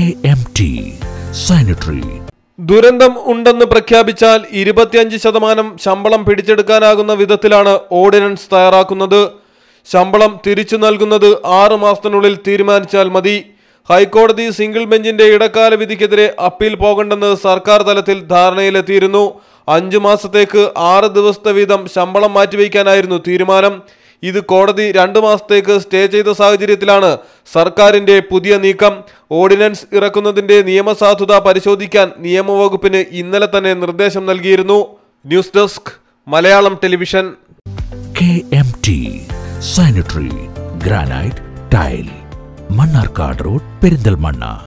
KMT Sanitary ദുരന്തം ഉണ്ടെന്ന് പ്രഖ്യാപിച്ചാൽ ഇരുപത്തിയഞ്ച് ശതമാനം ശമ്പളം പിടിച്ചെടുക്കാനാകുന്ന വിധത്തിലാണ് ഓർഡിനൻസ് തയ്യാറാക്കുന്നത് ശമ്പളം തിരിച്ചു നൽകുന്നത് ആറ് മാസത്തിനുള്ളിൽ തീരുമാനിച്ചാൽ മതി ഹൈക്കോടതി സിംഗിൾ ബെഞ്ചിന്റെ ഇടക്കാല വിധിക്കെതിരെ അപ്പീൽ പോകണ്ടെന്ന് സർക്കാർ തലത്തിൽ ധാരണയിലെത്തിയിരുന്നു അഞ്ചു മാസത്തേക്ക് ആറ് ദിവസത്തെ വീതം ശമ്പളം മാറ്റിവെക്കാനായിരുന്നു തീരുമാനം ഇത് കോടതി രണ്ടു മാസത്തേക്ക് സ്റ്റേ ചെയ്ത സാഹചര്യത്തിലാണ് സർക്കാരിന്റെ പുതിയ നീക്കം ഓർഡിനൻസ് ഇറക്കുന്നതിന്റെ നിയമസാധുത പരിശോധിക്കാൻ നിയമവകുപ്പിന് ഇന്നലെ തന്നെ നിർദ്ദേശം നൽകിയിരുന്നു news desk Malayalam television KMT Sanitary Granite Tile Mannarkkad road Perinthalmanna